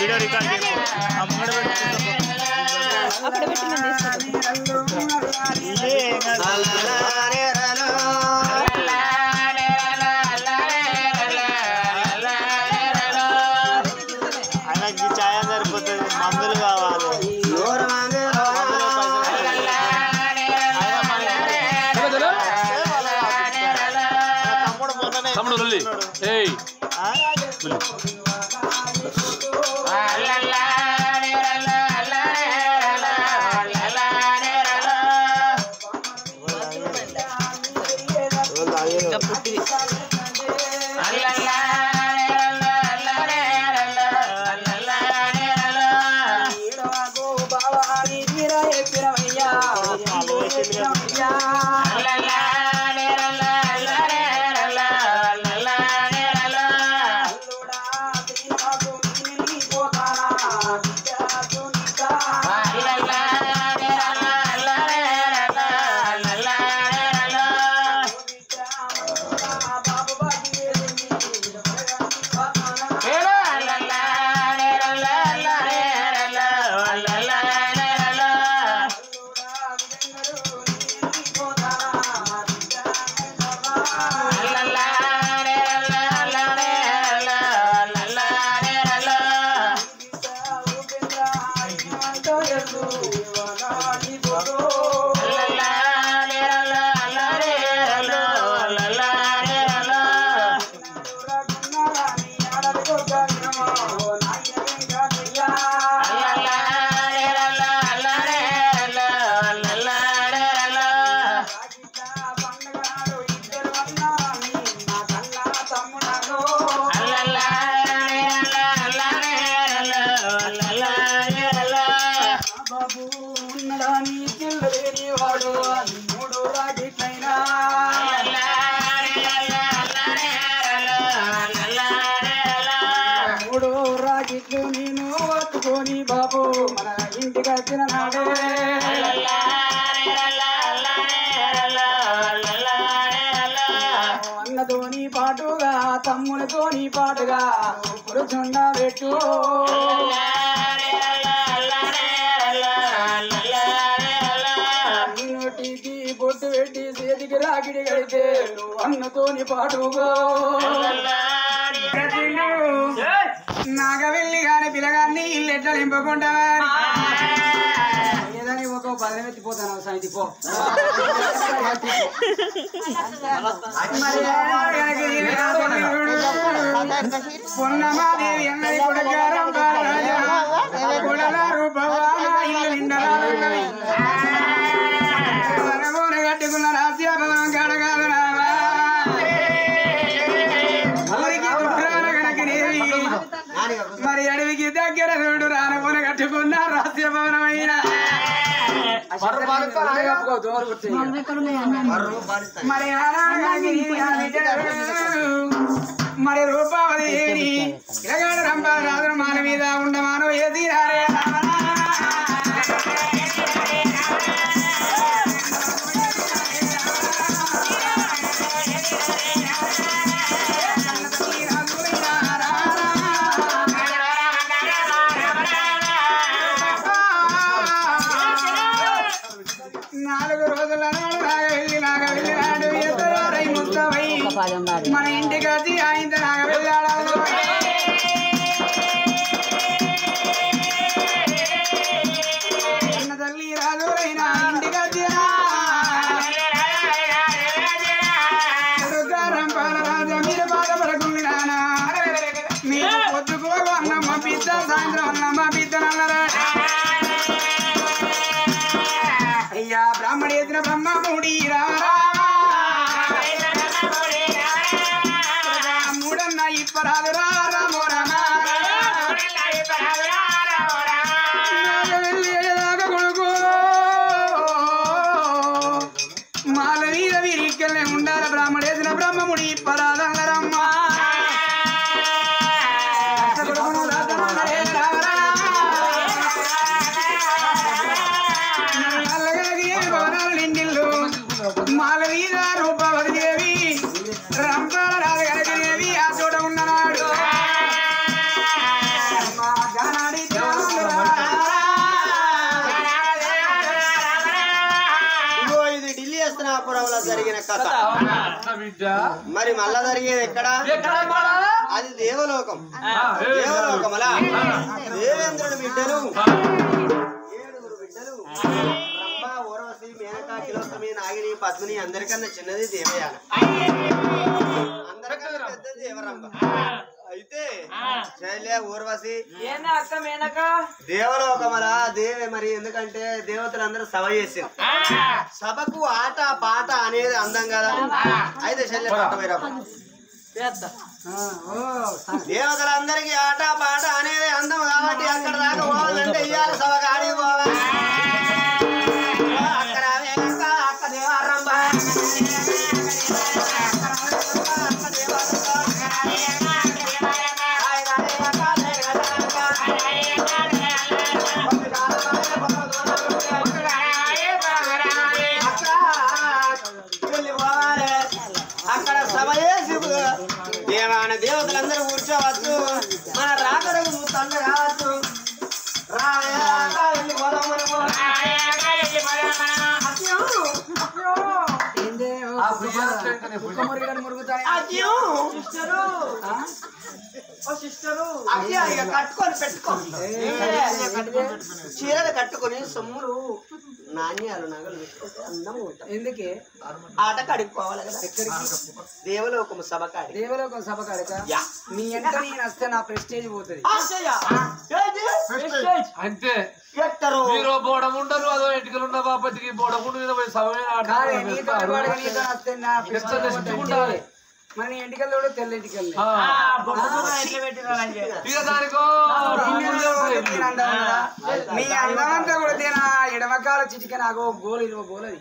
Video record చేసుకో ఆ ముంగడ పెట్టుకుంటా అక్కడ పెట్టి నేను తీసుకుంటాను ఇదే ఏం కాదు. ఆయనకి ఈ ఛాయ సరిపోతుంది మందులు కావాలి మందులు పైసలు కావాలి. ఆయన మన తమ్ముడు మొన్ననే తమ్ముడు లొల్లి ఏయ్ ఆ? ఇంకా పుట్టిది బాబు ఉన్నడా నీ పిల్లలేని వాడు మూడు రాగిట్లైనా మూడు రాగిట్లు నేను పట్టుకొని బాబు మన ఇంటికి వచ్చిన నాడే అన్నతోని పాటుగా తమ్ములతోని పాటుగా ఇప్పుడు జొండ పెట్టు నోటికి బొట్టు పెట్టి చేతికి రాకిడి కడితే నువ్వు అన్నతోని పాటుగా నాగవెల్లి గాని పిల్లగాన్ని ఇల్లు ఎట్లా నింపుకుంటావా ఏదని ఒక పదవి ఎత్తిపోతాను సాయంతి పో మరి ఆయనకి ఇది కాదని పొన్నమాదేవి అన్నది కొడగారం బాలరాజా కొడలారు భవాన ఇల్లు నిండరాలున్నవి వనమూన కట్టుకున్న రాజ్యాభవనం కాడగాదు రావా ఊరికి దుఃఖాల కనకనేవి మరి అడవికి దగ్గర చూడు రానమూన కట్టుకున్న రాజ్యభవనం అయినా మరి ఆనాగానికి మరి రూపావతి ఏడి ఇలగాడు రంపాల రాజుల మాల మీద ఉండమాను ఏది రారే నాలుగు రోజుల నాడు నాగ వెళ్ళి నాగ వెళ్ళి నాడు ఎదురై ముస్తవై మన ఇంటికి వచ్చి ఆయన నాగ వెళ్ళాడు చిన్న తల్లి రాజురైన ఇంటికి వచ్చినా రుద్రారం పాలరాజ మీరు బాధపడకుండా నానా మీరు పొద్దుకో అన్నం పంపిస్తా సాయంత్రం అన్నం పంపిస్తానన్నారా అయ్యా బ్రాహ్మణ ఎదున బ్రహ్మ మూడి మూడన్న ఇప్పరాదు రామో కొడుకు మాల మీద వీరిక్కల్నే ఉండాల బ్రాహ్మణ ఎదున బ్రహ్మముడి ఇప్పరాదన్నరమ్మ కొడుకును రాజమన్నరే రామరా మళ్ళా జరిగిన కథ నా బిడ్డ మరి మళ్ళా జరిగేది ఎక్కడ ఎక్కడ పడాలా? అది దేవలోకం ఆ, ఏ, దేవలోకమలా దేవేంద్రుడి బిడ్డలు ఏడుగురు బిడ్డలు రంభ ఊర్వశి మేనక కిలోత్తమి నాగిని పద్మిని అందరికన్నా చిన్నది దేవయాన అందరికన్నా పెద్దది దేవరంభ అయితే శైల్య ఊర్వశి ఏందా అక్క మేనక దేవలోకమలా దేవి మరి ఎందుకంటే దేవతలందరూ సభ చేసారు సభకు ఆట పాట అనేది అందం కదా అయితే శల్య పట్టమైరా దేవతలందరికీ ఆట పాట అనేది అందం కాబట్టి అక్కడ దాకా పోవాలంటే ఇయ్యాల సభ కాడికి పోవాలి అక్కడ వేక, అక్క దేవారంభ. అక్క దేవారంభ. రాయ రాయ అక్క దేవారంభ. అక్కడ సభ చేసి దేవాన దేవతలందరూ కూర్చోవచ్చు మన రాకరకు తండ కావచ్చు రాయక వెళ్ళి పోదాం మనము. ఏందే ఓ ఆ బియ్యం వెంటనే కుక్క మురిగని మురుగుతానే అయ్యో, అయ్యా, ఇక కట్టుకొని పెట్టుకో చీరలు కట్టుకొని సొమ్ములు నాణ్యాలు నగలు పెట్టుకుంటే అందంగా ఉంటాం ఎందుకే ఆట కడిగిపోవాలి కదా దేవలోకము సభ కాడి దేవలోకం సభ కాడక యా. మీ వెనక నేను వస్తే నా ప్రెస్టేజ్ పోతుంది అంతే ఎట్టరు మీరు బోడం ఉండరు అదో ఇంటికి ఉన్న బాపతికి బోడం ఉండు పోయి సమయం కాదే నీతో పాటుగా నీతో వస్తే నా ఎంత prestige దృష్టి పోతుంది. ఉండాలి. మరి నీ ఇంటికి వెళ్ళి తెల్ల ఇంటికి వెళ్ళి ఇక దానికో మీ అందమంతా కూడా తిన ఎడమకాల చిటిక నాకు గోలు ఇరవై గోలది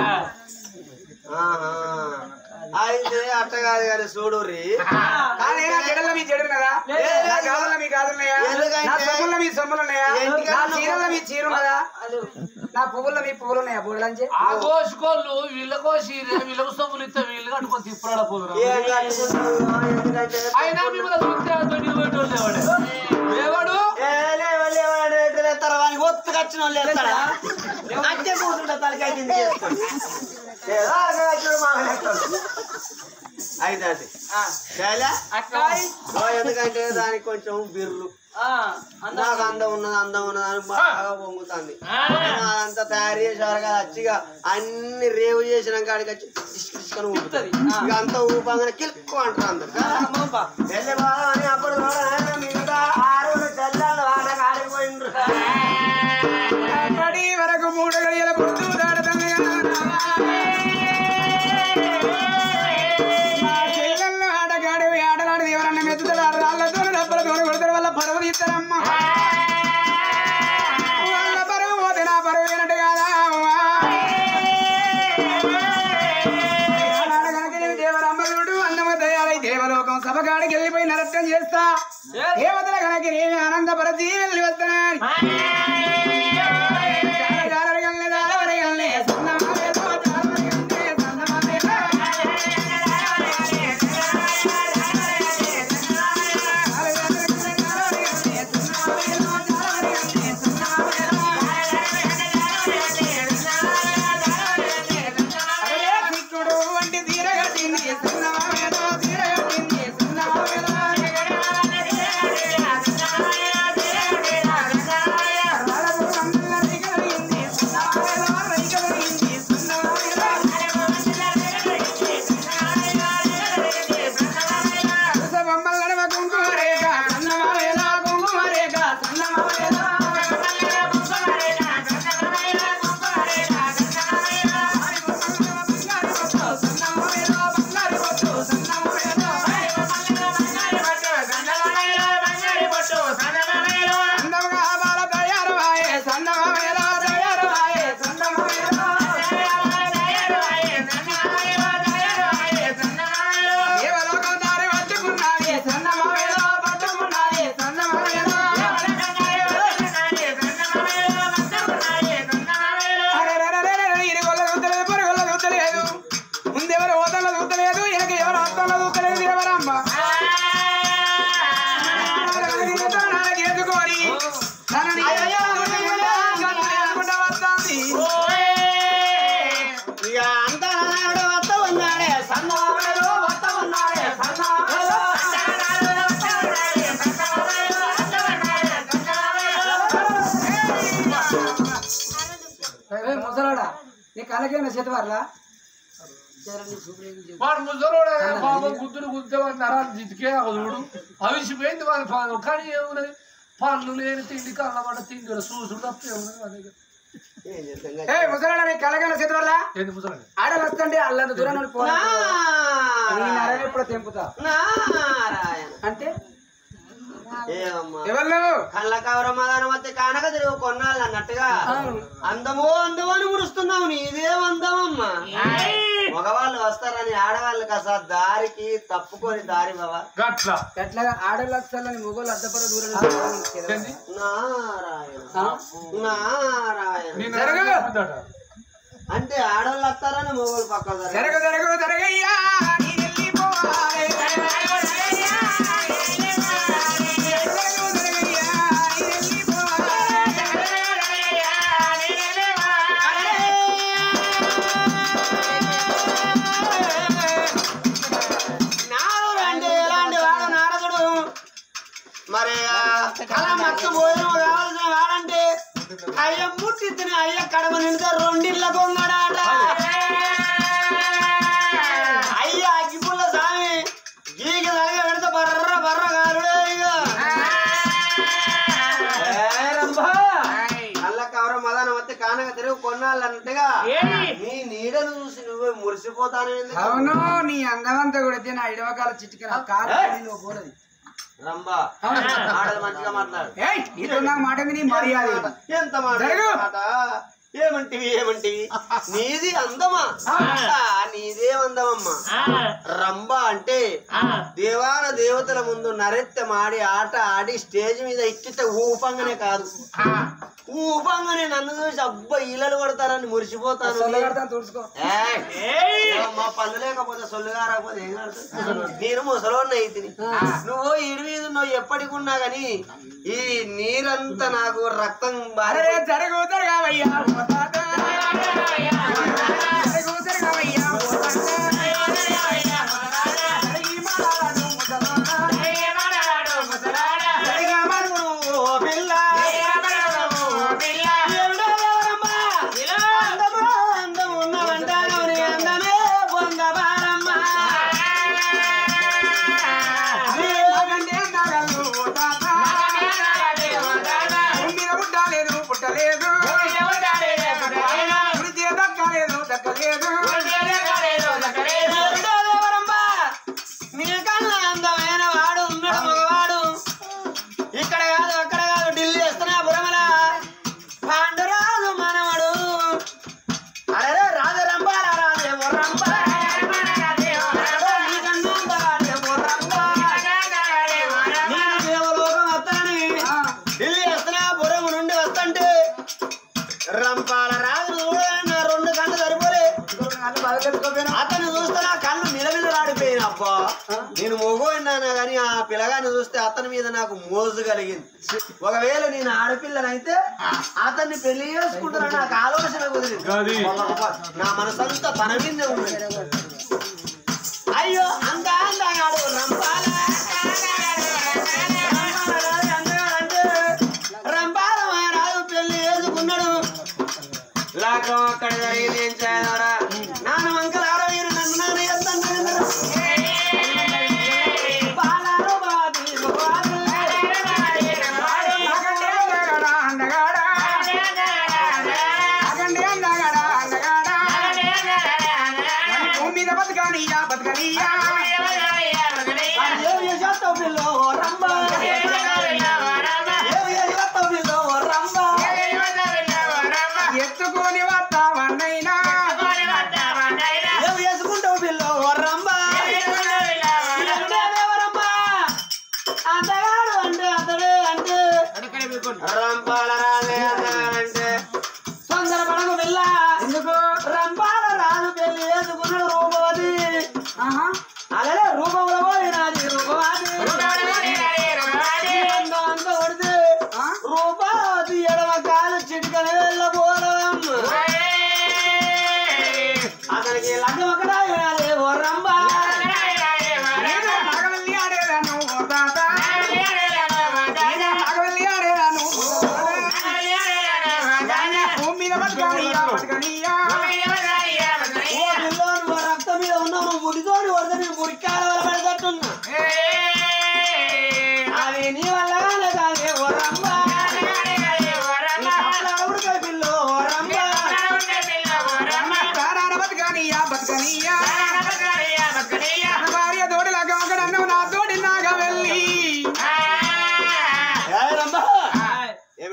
ఆహా. అయితే అట్ట కాదు కానీ చూడుర్రి కాదే నా జడల మీ జడున్నదా నా గాజుల మీ గాజులున్నాయా ఎందుకంటే- నా సొమ్ముల మీ సొమ్ములున్నాయా ఎందుకంటే నా చీరల మీ చీర ఉన్నదా నా పువ్వుల మీ పువ్వులు ఉన్నాయా బోడలంచే ఆ కోసుకోళ్ళు వీళ్ళకో సీరే వీళ్ళకు సొమ్ములు ఇస్తే వీళ్ళు కట్టుకొని తిప్పరాడ పోదురా ఏం కట్టుకుంటావు? ఎందుకంటే అయినా మిమ్మల్ని చూస్తే ఆ తొడి పెట్టోళ్ళు ఎవడే లేవాడు ఏ లేవ లేవ అంటే ఎట్లా లేస్తారా? వానికి ఒత్తుగా వచ్చిన వాళ్ళు లేస్తారా? అట్టే కూర్చుంటా తలకాయ కింద చేసుకొని. ఏదో అరగ కట్టుడు మామ లెక్కలు. అయితే అది. శైలా? ఓ, ఎందుకంటే దానికి కొంచెం బిర్రు నాకు అందం ఉన్నది అందం ఉన్నది అని బాగా పొంగుతుంది అదంతా తయారు చేసేవారు కదా అచ్చిగా అన్ని రేవు చేసిన కాడికి వచ్చి ఇసుక ఇసుకని ఊపుతుంది ఇక అంతా ఊపంగానే కిల్కు అంటారు అందరు వెళ్ళి బాగా అని అప్పుడు కూడా ఆయన మిగతా ఆరు తెల్లాళ్ళు వాడ కాడికి పోయిండ్రు అప్పటి వరకు మూడు గడియల పొద్దు దాడుతుంది చెల్లెళ్ళు ఆటగాడు ఆటలాడి ఎవరన్నా మెచ్చుతారు ఆ రాళ్ళతో డబ్బులతో కొడతారు వాళ్ళ పరువు తీస్తారమ్మ వాళ్ళ పరువు పోతే నా పరువు ఏనట్టు కాదా ఆనాడు కనుక నేను దేవరమ్మలుడు అన్నమ తయారై దేవలోకం సభకాడికి వెళ్ళిపోయి నరత్యం చేస్తా దేవతల కనుక నేను ఆనందపరచి వెళ్ళి వస్తానని వంటి తీర కట్టింది సున్నమేదో తీర కట్టింది సున్నమేదో నీ కళ్ళకేమైనా చేతి వర్లా వాడు ముసలోడే పాపం గుద్దులు గుద్దే వాడి నరాలు జితికే చూడు అవిసిపోయింది వాడి పాపం కానీ ఏమున్నది పళ్ళు లేని తిండి కళ్ళమాట తిండి చూసుడు తప్ప ఏమున్నది వాడి దగ్గర ఏం చేద్దాం ఏ ముసలాడా నీ కళ్ళకేమైనా చేతి వర్లా ఏంది ముసలోడే ఆడలు వస్తుంటే అల్లంత దూరం నుండి పోరా నీ నారాయణ. నరం ఎప్పుడో తెంపుతా నారాయణ అంటే ఏమమ్మా ఎవరు నువ్వు కళ్ళ కవర మదానం వస్తే కానక తిరుగు కొన్నాళ్ళు అన్నట్టుగా అందమో అందమో అని మురుస్తున్నావు నీదే అందమమ్మా మగవాళ్ళు వస్తారని ఆడవాళ్ళకి అసలు దారికి తప్పుకొని దారి బావా గట్ల ఎట్లాగా ఆడలు వస్తాలని మొగోళ్ళు అద్దపర దూరం నుండి పోరా. ఏంది నారాయణ ఆ? నారాయణ నేను జరగదు. చెప్పిందట. అంటే అంటే ఆడవాళ్ళు వస్తారని మొగోళ్ళు పక్క జరగ జరగ జరగయ్యా నీ వెళ్ళిపోవాలి. జరగ జరగయ్యా, నీ వెళ్ళిపోవాలి. నాడు రండి ఎలాంటి వాడు నారదుడు మరి ఆ కళ మత్తు భోజనం కావాల్సిన వాడంటే అయ్య ముట్టి తిని అయ్య కడమ నిండితే రెండిళ్ళ కొంగడాట అయ్య అగ్గిపుల్ల సామి గీకి తలగ పెడితే బర్ర బర్ర కాలుడే ఇక ఏ రంభా, కళ్ళ కవర మదాన వస్తే కానక తిరుగు కొన్నాళ్ళు అన్నట్టుగా నీ నీడను చూసి నువ్వే మురిసిపోతాను ఎందుకు? అవును నీ అందమంతా కూడా అయితే నా ఇడవకాల చిటికన కారు పడి నువ్వు పోనది రంభా ఆడలు మంచిగా మాట్లాడు ఏయ్ నీతో నాకు మాట మీద నీ మర్యాద ఇది. ఎంత మాట జరగు. మాట ఏమంటివి ఏమంటివి నీది అందమా ఆ, నీదే అందమమ్మా రంభ అంటే దేవాన దేవతల ముందు నరెత్త మాడి ఆట ఆడి స్టేజ్ మీద ఎక్కితే ఊపంగానే కాదు ఊపంగానే నన్ను చూసి అబ్బా ఈలలు కొడతారని మురిసిపోతాను సొల్లగడతాను తుడుచుకో ఏయ్! మా పనులు లేకపోతే సొల్లుగా రాకపోతే ఏం కడతావు? నేను ముసలోన్న అయితిని నువ్వు ఇడి మీద నువ్వు ఎప్పటికున్నా గాని ఈ నీరంతా నాకు రక్తం బారే అరే జరగు జరగవయ్యా ఓ తాత. జరగు జరగవయ్యా ఓ తాత. జరిగి మాలాడు ముసలోడా. జరిగా మరుగు ఓ పిల్ల. ఏమిటో ఎవరమ్మా? అందమో అందం ఉన్నవంటాను నీ అందమే పొందబారమ్మా. నాకంటే నాగలు ఓ తాత. భూమి మీద పుట్టలేదు పుట్టలేదు పుడితే దక్కలేదు దక్కలేదు ఏమిటో ఎవరమ్మా? నీకన్నా అందమైన వాడు ఉన్నాడు మగవాడు ఇక్కడ కాదు అక్కడ కాదు ఢిల్లీ వస్తున్నా బురమల పాండురాజు మనవడు అరే రాజు రంపాల రాజే ఓ రంప నీకన్నా అందగాడే ఓ రంప. నేను దేవలోకం వస్తానని ఢిల్లీ వస్తున్నా బురము నుండి వస్తుంటే రంపాల రాజు చూడాలని నా రెండు కళ్ళు సరిపోలే నన్ను బలకెత్తుకోపోయినా అతను చూస్తే నా కళ్ళు మిలమిలలాడిపోయిన అబ్బా నేను మొగోయినానా గాని ఆ పిల్లగాన్ని చూస్తే అతని మీద నాకు మోజు కలిగింది ఒకవేళ నేను ఆడపిల్లనైతే అతన్ని పెళ్లి చేసుకుంటున్నా నాకు ఆలోచన కుదిరింది గది. నా మనసంతా తన మీదే ఉంది అయ్యో అంత అందగాడు రంపాల రంపాల రాజు అందగాడంటే రంపాల రాజు పెళ్లి చేసుకున్నాడు లాక్డౌన్ అక్కడ జరిగింది ఏం చేయాలరా నాన్న వంకలు ఆడవీరు నన్ను నాన్న ఎత్తంటారు బాలారు బాబీ బాబు. నాకంటే అందగాడా అందగాడా నాకంటే అందగాడా అందగాడా నన్ను భూమి మీద బతకనియ్యా బతకనియ్యా ఏమి చేస్తావు పిల్ల ఓ రంబ ఏమి చేస్తావు పిల్ల ఓ రంబ ఎత్తుకొని వస్తావన్నైనా ఏమి చేసుకుంటావు పిల్ల ఓ రంబ ఎవరమ్మ అంతగాడు అంటే అతడే అంటే రంపాల రాలే అంటే తొందరపడకు పిల్ల ఎందుకు రంపాల రాజు పెళ్లి చేసుకున్నాడు రూపవతి ఆహా అలాగే రూపంలో పోయినది రూపవతి అంత అంత కొడితే ఆ? రూపావతి ఎడమ కాలు చిటికని వెళ్ళబోదమ్మ అతనికి లగ్గం అక్కడ వినాలి ఓ రంబ నేను నాగవల్లి ఆడేదాను ఓ తాత నేను నాగవల్లి ఆడేదాను ఓ తాత. భూమి మీద బతకనియ్యా బతకనియ్యా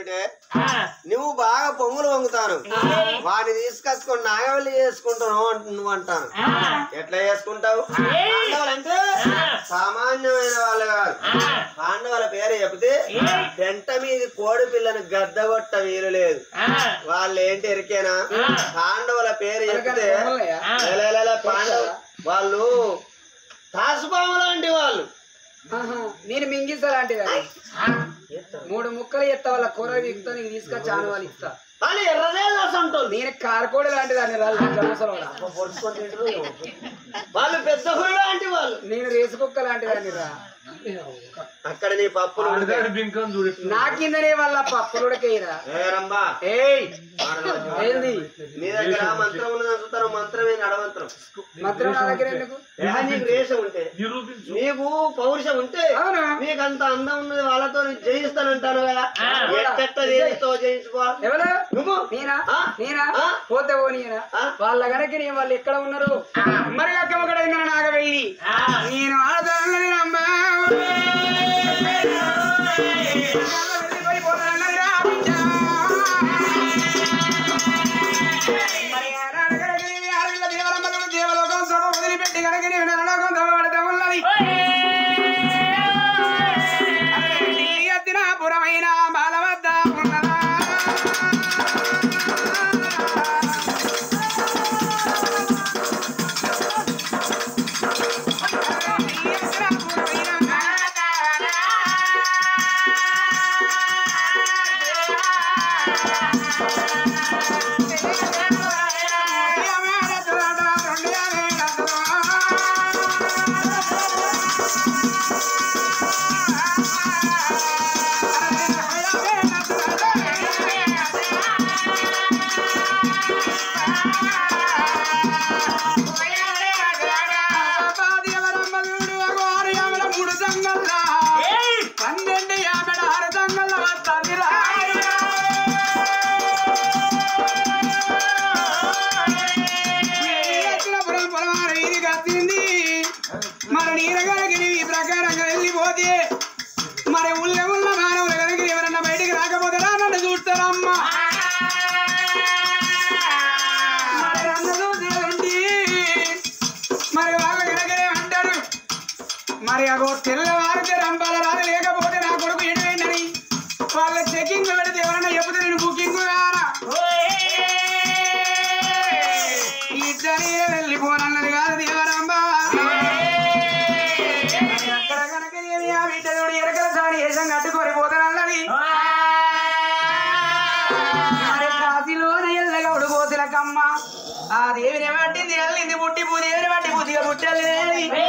ఏమిటే నువ్వు బాగా పొంగులు పొంగుతాను వాడిని తీసుకొచ్చుకొని నాగవల్లి చేసుకుంటాను అంటు- నువ్వు అంటాను ఎట్లా చేసుకుంటావు పాండవులంటే సామాన్యమైన వాళ్ళు కాదు పాండవుల పేరు చెబితే పెంట మీద కోడి పిల్లని గద్దగొట్ట వీలు లేదు వాళ్ళు ఏంటి ఎరికేనా పాండవుల పేరు చెప్తే లే, లే, లే, పాండవ వాళ్ళు తాసుపాము లాంటి వాళ్ళు ఆహా, నేను మింగిస్తా లాంటిది అది. మూడు ముక్కలు ఎత్తా వాళ్ళ కూర వీక్తో నీకు తీసుకొచ్చి ఆను వాళ్ళు ఇస్తా వాళ్ళు ఎర్రదేళ్ళు అసంటోళ్ళు నేను కారకోడి లాంటిది అని రాళ్ళు జమసలోడా వాళ్ళు పెద్ద హుళ్ళు లాంటి వాళ్ళు నేను రేసు కుక్క లాంటిది అని రా అక్కడ నీ పప్పులు ఉడకాయి. ఆడదాని బింకం చూడు నా కిందనే వాళ్ళ పప్పులు ఉడకేయరా ఏ రంబా ఏయ్ ఆడదాని. ఏంది నీ దగ్గర మంత్రం ఉన్నదని చూస్తారు మంత్రం ఏంది అడమంత్రం మాత్రం నా దగ్గర ఎందుకు ఏ, నీకు రేషం ఉంటే నిరూపించు నీకు పౌరుషం ఉంటే అవునా నీకు అంత అందం ఉన్నది వాళ్ళతో నేను జయిస్తానంటాను కదా ఎట్టెట్ట జయిస్తో జయించుకో ఎవరు నువ్వు నేనా ఆ? నేనా ఆ? పోతే పోనీనా ఆ? వాళ్ళ గనక నేను వాళ్ళు ఎక్కడ ఉన్నారు మరి అక్క ఒకడైందా నాగ వెళ్ళి నేను ఆడదాన్ని అమ్మా దేవలోకం సభ వదిలిపెట్టి కనుక నేను నరలోకం దొంగబడతా ఉన్నది పురమైన బాల వద్ద ఉన్నదా పన్నెండు యాభై ఆరు సంగళ్ళ వస్తుంది ఎక్కడపురం పొలవారు ఇది కత్తింది మరి నీరగలకి ఈ ప్రకారంగా వెళ్ళిపోతే మరి ఉల్ల ఉల్ల మానవులు కనుక ఎవరన్నా బయటికి రాకపోతే నన్ను చూస్తారమ్మా మరి నన్ను చూసేదండి మరి వాళ్ళు కనుకనే అంటారు మరి అగో తెల్లవారితే రంపాల రాదు లేకపోతే నా కొడుకు ఎడవేండని వాళ్ళ చెకింగ్ పెడితే ఎవరన్నా చెబితే నేను బుకింగ్ కారా ఇద్దరి వెళ్ళిపోనన్నది కాదు దేవరంబా అక్కడ కనుక ఏమి ఆ బిడ్డ చూడు ఎరకల సారి వేసం కట్టుకొని పోతానన్నది మరి కాశీలోన ఎల్లగౌడు కోసిలకమ్మ ఆ దేవిని పట్టింది వెళ్ళింది పుట్టి పూదేవిని పట్టి బుద్ధిగా పుట్టలేదు